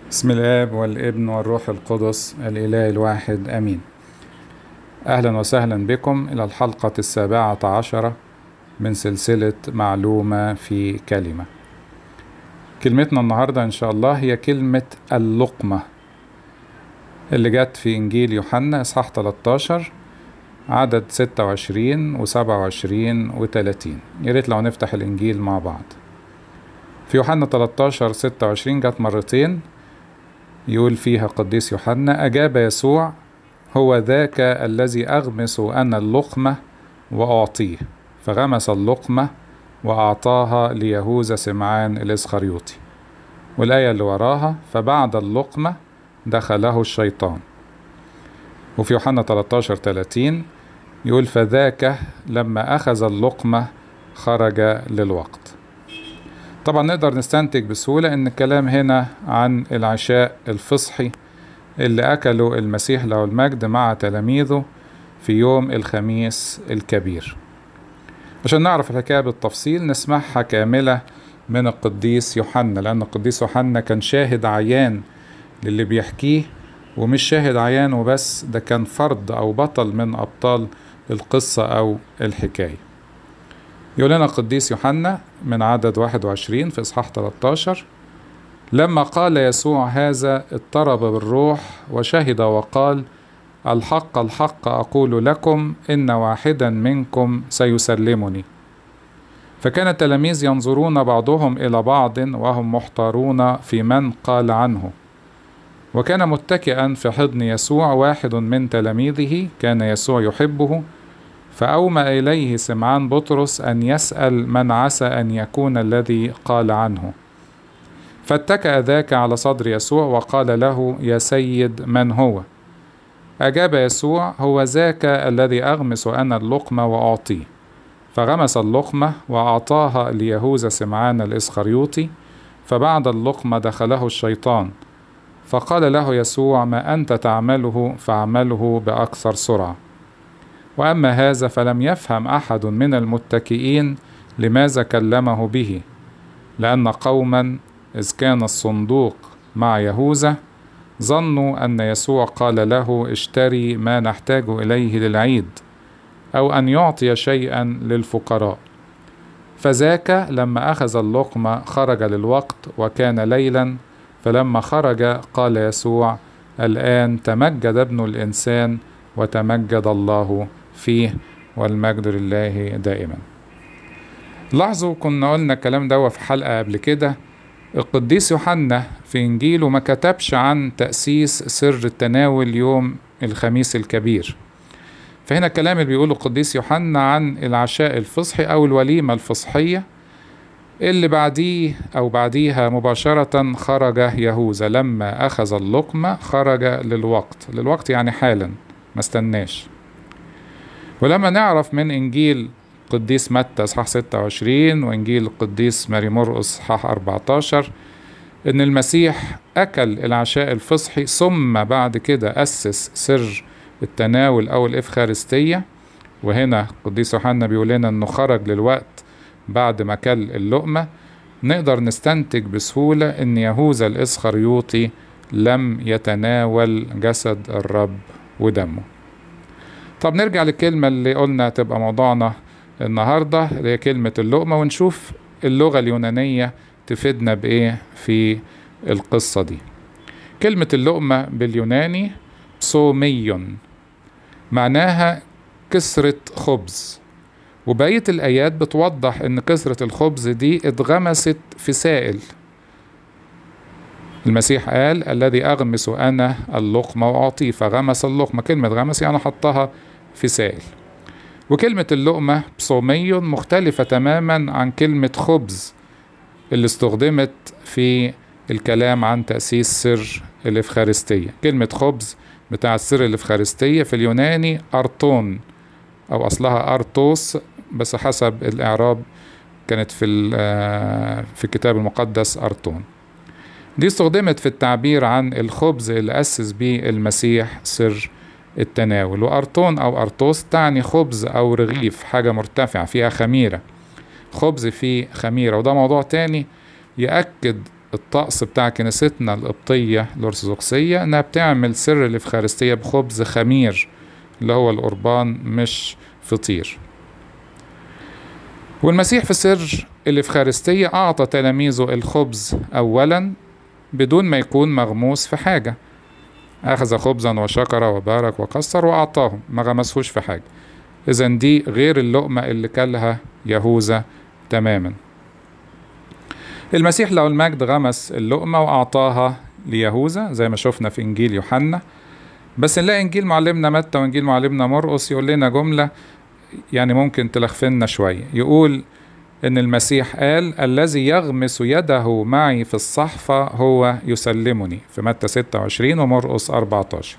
بسم الآب والابن والروح القدس الإله الواحد آمين أهلا وسهلا بكم إلى الحلقة السابعة عشرة من سلسلة معلومة في كلمة كلمتنا النهاردة إن شاء الله هي كلمة اللقمة اللي جت في إنجيل يوحنا إصحاح 13 عدد 26 و27 و30 يا ريت لو نفتح الإنجيل مع بعض في يوحنا 13 26 جت مرتين يقول فيها قديس يوحنا أجاب يسوع هو ذاك الذي أغمس أنا اللقمة وأعطيه فغمس اللقمة وأعطاها ليهوذا سمعان الإسخريوطي والآية اللي وراها فبعد اللقمة دخله الشيطان وفي يوحنا 13 30 يقول فذاك لما أخذ اللقمة خرج للوقت طبعا نقدر نستنتج بسهولة ان الكلام هنا عن العشاء الفصحي اللي اكله المسيح له المجد مع تلاميذه في يوم الخميس الكبير عشان نعرف الحكاية بالتفصيل نسمعها كاملة من القديس يوحنا لأن القديس يوحنا كان شاهد عيان للي بيحكيه ومش شاهد عيان وبس ده كان فرد أو بطل من أبطال القصة أو الحكاية يقول لنا القديس يوحنا من عدد 21 في إصحاح 13 لما قال يسوع هذا اضطرب بالروح وشهد وقال الحق الحق أقول لكم إن واحدا منكم سيسلمني فكان التلاميذ ينظرون بعضهم إلى بعض وهم محتارون في من قال عنه وكان متكئا في حضن يسوع واحد من تلاميذه كان يسوع يحبه فأومى إليه سمعان بطرس أن يسأل من عسى أن يكون الذي قال عنه فاتكأ ذاك على صدر يسوع وقال له يا سيد من هو أجاب يسوع هو ذاك الذي أغمس أنا اللقمة وأعطيه فغمس اللقمة وأعطاها ليهوذا سمعان الإسخريوطي فبعد اللقمة دخله الشيطان فقال له يسوع ما أنت تعمله فاعمله بأكثر سرعة واما هذا فلم يفهم احد من المتكئين لماذا كلمه به لان قوما اذ كان الصندوق مع يهوذا ظنوا ان يسوع قال له اشتري ما نحتاج اليه للعيد او ان يعطي شيئا للفقراء فذاك لما اخذ اللقمه خرج للوقت وكان ليلا فلما خرج قال يسوع الان تمجد ابن الانسان وتمجد الله فيه والمجد لله دائما لاحظوا كنا قلنا الكلام ده في حلقة قبل كده القديس يوحنا في إنجيله ما كتبش عن تأسيس سر التناول يوم الخميس الكبير فهنا الكلام اللي بيقوله القديس يوحنا عن العشاء الفصحي أو الوليمة الفصحية اللي بعديه أو بعديها مباشرة خرج يهوذا لما أخذ اللقمة خرج للوقت للوقت يعني حالا ما استناش ولما نعرف من إنجيل قديس متى إصحاح 26 وإنجيل القديس ماري مرقس إصحاح 14 إن المسيح أكل العشاء الفصحي ثم بعد كده أسس سر التناول أو الإفخارستية وهنا قديس يوحنا بيقول لنا إنه خرج للوقت بعد ما كل اللقمة نقدر نستنتج بسهولة إن يهوذا الإسخريوطي لم يتناول جسد الرب ودمه طب نرجع للكلمة اللي قلنا تبقى موضوعنا النهاردة اللي هي كلمة اللقمة ونشوف اللغة اليونانية تفيدنا بإيه في القصة دي كلمة اللقمة باليوناني صومي معناها كسرة خبز وبقية الآيات بتوضح إن كسرة الخبز دي اتغمست في سائل المسيح قال الذي أغمس أنا اللقمة وأعطيه فغمس اللقمة كلمة غمس يعني حطها في سائل وكلمة اللقمة بصومي مختلفة تماما عن كلمة خبز اللي استخدمت في الكلام عن تأسيس سر الإفخارستية كلمة خبز بتاع السر الإفخارستية في اليوناني أرطون أو أصلها أرطوس بس حسب الإعراب كانت في في الكتاب المقدس أرطون دي استخدمت في التعبير عن الخبز اللي أسس به المسيح سر التناول وأرطون أو أرطوس تعني خبز أو رغيف حاجة مرتفعة فيها خميرة خبز فيه خميرة وده موضوع تاني يأكد الطقس بتاع كنيستنا القبطية الأرثوذكسية إنها بتعمل سر الإفخارستية بخبز خمير اللي هو القربان مش فطير والمسيح في سر الإفخارستية أعطى تلاميذه الخبز أولا بدون ما يكون مغموس في حاجة أخذ خبزا وشكر وبارك وكسر وأعطاهم ما غمسهوش في حاجة إذا دي غير اللقمة اللي كلها يهوذا تماما المسيح له المجد غمس اللقمة وأعطاها ليهوذا زي ما شفنا في إنجيل يوحنا بس نلاقي إنجيل معلمنا متى وإنجيل معلمنا مرقس يقول لنا جملة يعني ممكن تلخفنا شوية يقول إن المسيح قال الذي يغمس يده معي في الصحفة هو يسلمني في متى 26 ومرقس 14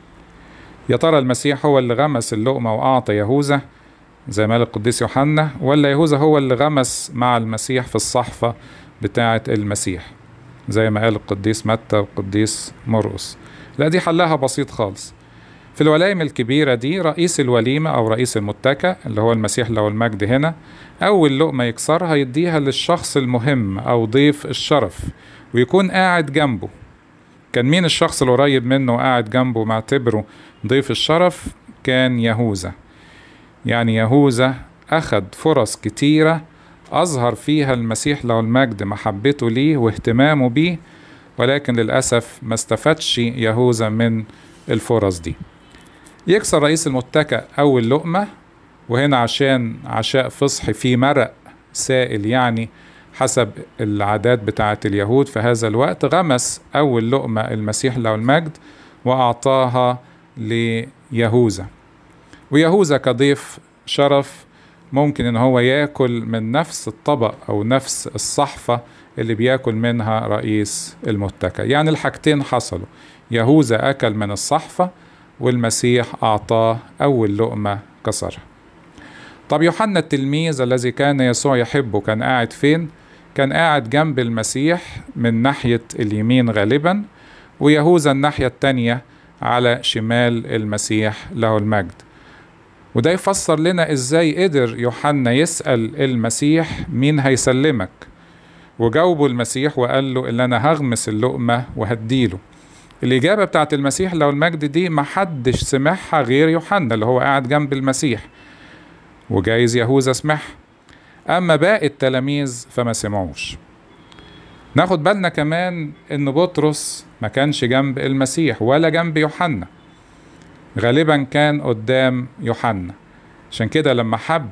يا ترى المسيح هو اللي غمس اللقمة وأعطى يهوذا زي ما قال القديس يوحنا ولا يهوذا هو اللي غمس مع المسيح في الصحفة بتاعة المسيح زي ما قال القديس متى والقديس مرقس لا دي حلها بسيط خالص في الولايم الكبيرة دي رئيس الوليمة أو رئيس المتكة اللي هو المسيح له المجد هنا أول لقمة يكسرها يديها للشخص المهم أو ضيف الشرف ويكون قاعد جنبه كان مين الشخص القريب منه وقاعد جنبه معتبره ضيف الشرف كان يهوذا يعني يهوذا أخد فرص كتيرة أظهر فيها المسيح له المجد محبته ليه واهتمامه بيه ولكن للأسف ما استفادش يهوذا من الفرص دي يكسر رئيس المتكأ أول لقمة وهنا عشان عشاء فصح فيه مرق سائل يعني حسب العادات بتاعة اليهود في هذا الوقت غمس أول لقمة المسيح له المجد وأعطاها ليهوذا ويهوذا كضيف شرف ممكن ان هو ياكل من نفس الطبق او نفس الصحفة اللي بياكل منها رئيس المتكة يعني الحاجتين حصلوا يهوذا اكل من الصحفة والمسيح اعطاه اول لقمة كسرها طب يوحنا التلميذ الذي كان يسوع يحبه كان قاعد فين كان قاعد جنب المسيح من ناحية اليمين غالبا ويهوذا الناحية التانية على شمال المسيح له المجد وده يفسر لنا ازاي قدر يوحنا يسأل المسيح مين هيسلمك وجاوبه المسيح وقال له اللي انا هغمس اللقمة وهديله الإجابة بتاعت المسيح لو المجد دي محدش سمعها غير يوحنا اللي هو قاعد جنب المسيح وجايز يهوذا سمعها أما باقي التلاميذ فما سمعوش ناخد بالنا كمان إن بطرس ما كانش جنب المسيح ولا جنب يوحنا غالبا كان قدام يوحنا عشان كده لما حب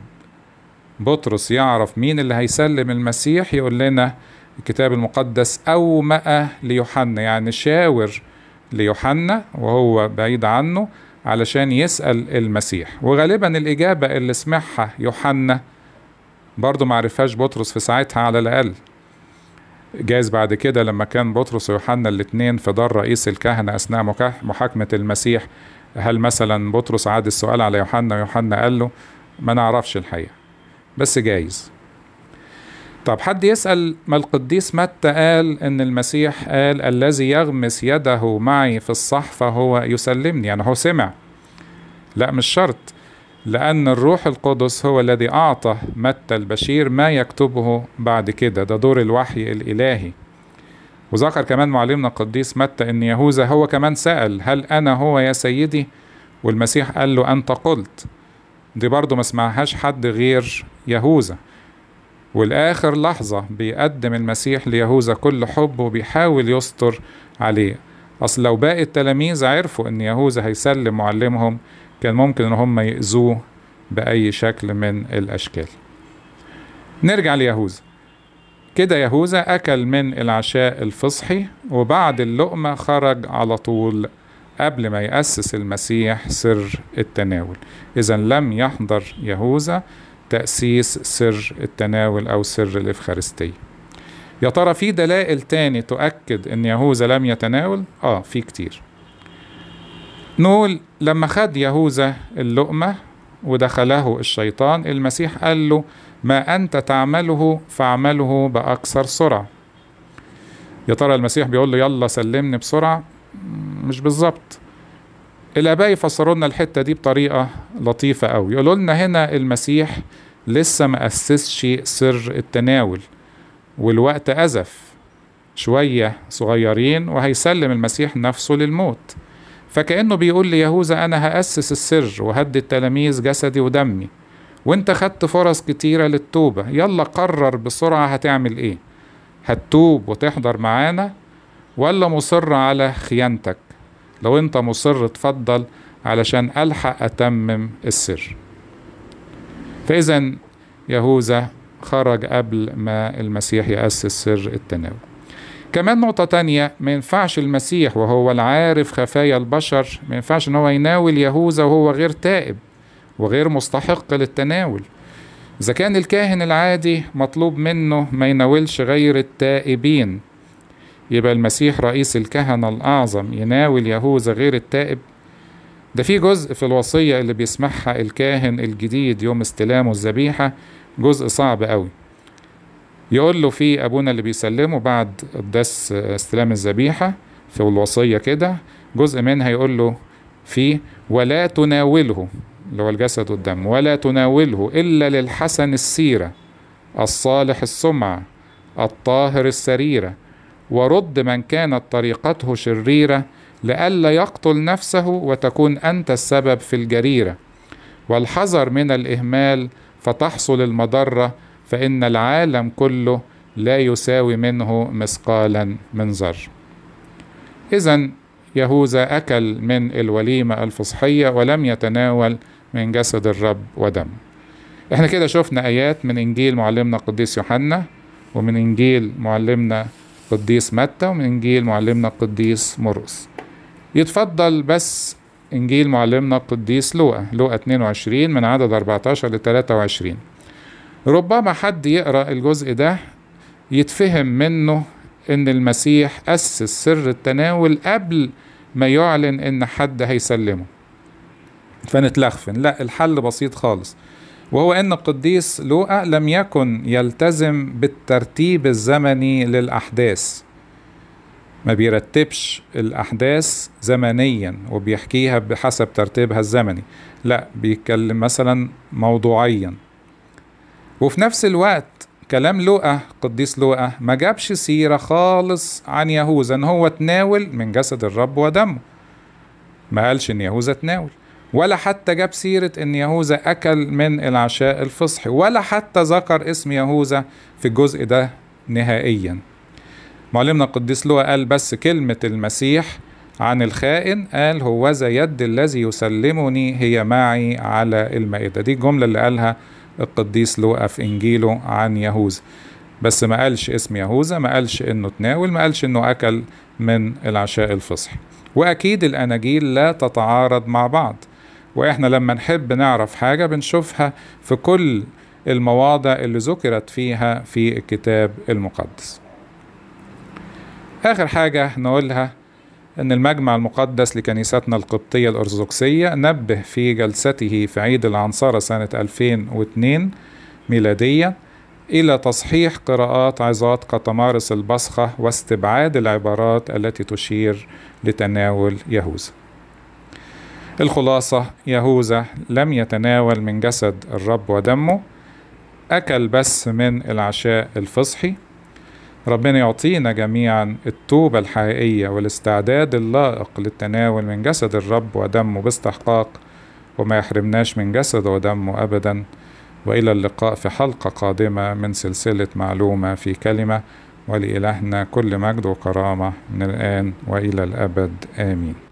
بطرس يعرف مين اللي هيسلم المسيح يقول لنا الكتاب المقدس أومأ ليوحنا يعني شاور ليوحنا وهو بعيد عنه علشان يسأل المسيح وغالبا الإجابة اللي سمعها يوحنا برضه معرفهاش بطرس في ساعتها على الأقل جايز بعد كده لما كان بطرس ويوحنا الاتنين في دار رئيس الكهنة أثناء محاكمة المسيح هل مثلا بطرس عاد السؤال على يوحنا ويوحنا قال له ما نعرفش الحقيقة بس جايز طب حد يسأل ما القديس متى قال إن المسيح قال الذي يغمس يده معي في الصحفة هو يسلمني يعني هو سمع لا مش شرط لأن الروح القدس هو الذي أعطى متى البشير ما يكتبه بعد كده ده دور الوحي الإلهي وذكر كمان معلمنا القديس متى ان يهوذا هو كمان سأل هل انا هو يا سيدي والمسيح قال له انت قلت دي برضه ما سمعهاش حد غير يهوذا والاخر لحظة بيقدم المسيح ليهوذا كل حب وبيحاول يستر عليه اصل لو باقي التلاميذ عرفوا ان يهوذا هيسلم معلمهم كان ممكن ان هم يأذوه بأي شكل من الأشكال نرجع ليهوذا كده يهوذا أكل من العشاء الفصحي وبعد اللقمة خرج على طول قبل ما يأسس المسيح سر التناول إذا لم يحضر يهوذا تأسيس سر التناول أو سر الإفخارستية يا ترى في دلائل تاني تؤكد إن يهوذا لم يتناول؟ آه في كتير نقول لما خد يهوذا اللقمة ودخله الشيطان المسيح قال له ما أنت تعمله فاعمله بأكثر سرعة يا ترى المسيح بيقول له يلا سلمني بسرعة مش بالظبط الآباء يفسروا لنا الحتة دي بطريقة لطيفة أوي يقولوا لنا هنا المسيح لسه ما أسسش سر التناول والوقت أزف شوية صغيرين وهيسلم المسيح نفسه للموت فكأنه بيقول ليهوذا أنا هأسس السر وهدي التلاميذ جسدي ودمي وانت خدت فرص كتيرة للتوبة يلا قرر بسرعة هتعمل ايه هتتوب وتحضر معانا ولا مصر على خيانتك لو انت مصر اتفضل علشان ألحق أتمم السر فإذا يهوذا خرج قبل ما المسيح يأسس سر التناول كمان نقطة تانية ما ينفعش المسيح وهو العارف خفايا البشر ما ينفعش ان هو يناول يهوذا وهو غير تائب وغير مستحق للتناول إذا كان الكاهن العادي مطلوب منه ما يناولش غير التائبين يبقى المسيح رئيس الكهنة الأعظم يناول يهوذا غير التائب ده في جزء في الوصية اللي بيسمعها الكاهن الجديد يوم استلامه الذبيحة جزء صعب قوي يقول له في أبونا اللي بيسلمه بعد قداس استلام الذبيحة في الوصية كده جزء منها يقول له فيه ولا تناوله اللي هو الجسد والدم ولا تناوله إلا للحسن السيرة الصالح السمعة الطاهر السريرة ورد من كانت طريقته شريرة لئلا يقتل نفسه وتكون أنت السبب في الجريرة والحذر من الإهمال فتحصل المضرة فإن العالم كله لا يساوي منه مثقالا من ذر إذا يهوذا أكل من الوليمة الفصحية ولم يتناول من جسد الرب ودم احنا كده شفنا آيات من إنجيل معلمنا القديس يوحنا ومن إنجيل معلمنا قديس متى ومن إنجيل معلمنا القديس مرقس يتفضل بس إنجيل معلمنا القديس لوقا لوقا 22 من عدد 14 ل 23 ربما حد يقرأ الجزء ده يتفهم منه إن المسيح أسس سر التناول قبل ما يعلن إن حد هيسلمه فنتلخفن لا الحل بسيط خالص وهو ان القديس لوقا لم يكن يلتزم بالترتيب الزمني للاحداث ما بيرتبش الاحداث زمنيا وبيحكيها بحسب ترتيبها الزمني لا بيتكلم مثلا موضوعيا وفي نفس الوقت كلام لوقا قديس لوقا ما جابش سيرة خالص عن يهوذا ان هو تناول من جسد الرب ودمه ما قالش ان يهوذا تناول ولا حتى جاب سيرة ان يهوذا اكل من العشاء الفصحي ولا حتى ذكر اسم يهوذا في الجزء ده نهائيا معلمنا القديس لوقا قال بس كلمة المسيح عن الخائن قال هوذا يد الذي يسلمني هي معي على المائدة دي الجملة اللي قالها القديس لوقا في إنجيله عن يهوذا بس ما قالش اسم يهوذا ما قالش انه تناول ما قالش انه اكل من العشاء الفصحي واكيد الاناجيل لا تتعارض مع بعض واحنا لما نحب نعرف حاجه بنشوفها في كل المواضع اللي ذكرت فيها في الكتاب المقدس اخر حاجه نقولها ان المجمع المقدس لكنيستنا القبطيه الارثوذكسيه نبه في جلسته في عيد العنصره سنه 2002 ميلاديا إلى تصحيح قراءات عظات قطمارس البصخة واستبعاد العبارات التي تشير لتناول يهوذا. الخلاصة يهوذا لم يتناول من جسد الرب ودمه أكل بس من العشاء الفصحي ربنا يعطينا جميعا التوبة الحقيقية والاستعداد اللائق للتناول من جسد الرب ودمه باستحقاق وما يحرمناش من جسد ودمه أبدا والى اللقاء في حلقه قادمه من سلسله معلومه في كلمه ولالهنا كل مجد وكرامه من الان والى الابد امين